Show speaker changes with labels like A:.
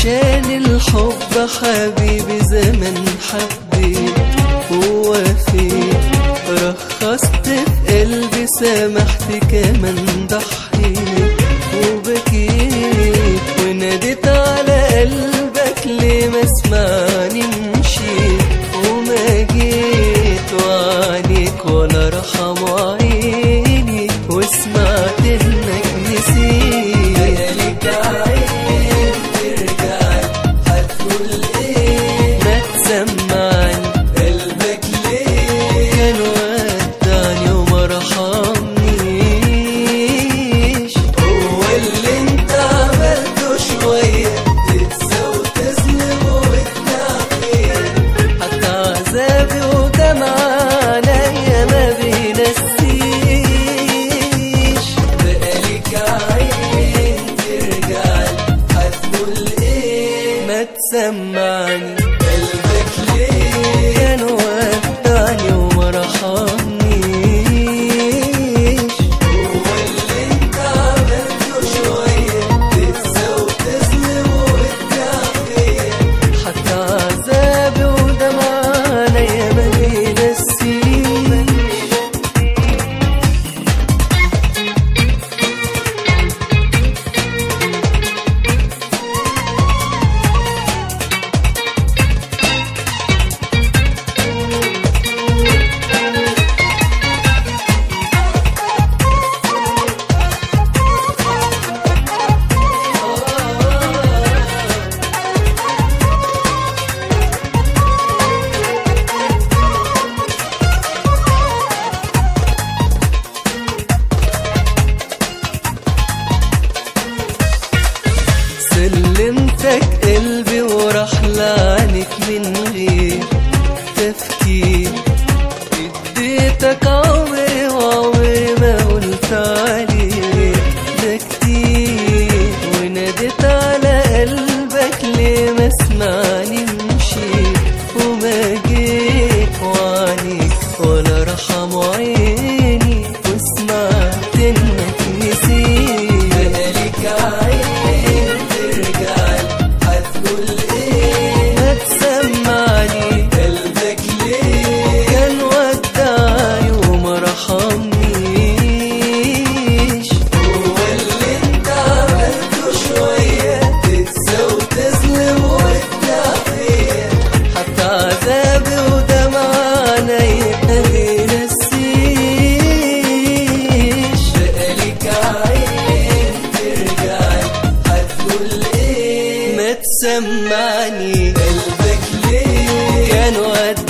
A: عشان الحب حبيبي زمن حبيت ووفيت رخصت في قلبي سامحت كمان ضحيت وبكيت وناديت على قلبك ليه ما سمعني مشيت وما جيت وعليك ولا رحم عيني وسمعت انك نسيت بقالك عين ترجع هتقول ايه ما تسمعني قلبك ليه كان ودعني وما رحمنيش هو اللي انت عملته شوية تنسى وتظلم وتنعفيه حتى عذابي ودمع عليا ما بينسيش بقالك عين ترجع هتقول ايه ما تسمعني قلبك ليه كان ودعني وما رحمنيش هو اللي انت عملته شوية تنسى وتظلم وتنعفيه حتى عذابي ودمع عليا ما بينسيش سلمتك قلبي وراح لعنك من غير تفكير اديتك عمري وعمري ما قلت عليه ده كتير وناديت على قلبك ليه ما سمعني مشيت وما جيت وعليك ولا رحم عيني وسمعت انك نسيت بقالك عين ترجع هتقول ايه ما تسمعني قلبك ليه كان وداعي وما رحمنيش هو اللي انت عملته شوية تنسى وتظلم وتنعفيه حتى عذابي ودمع عينيا ما بينسيش بقالك عين ترجع هتقول ايه ما تسمعني قلبك ليه كان وداعي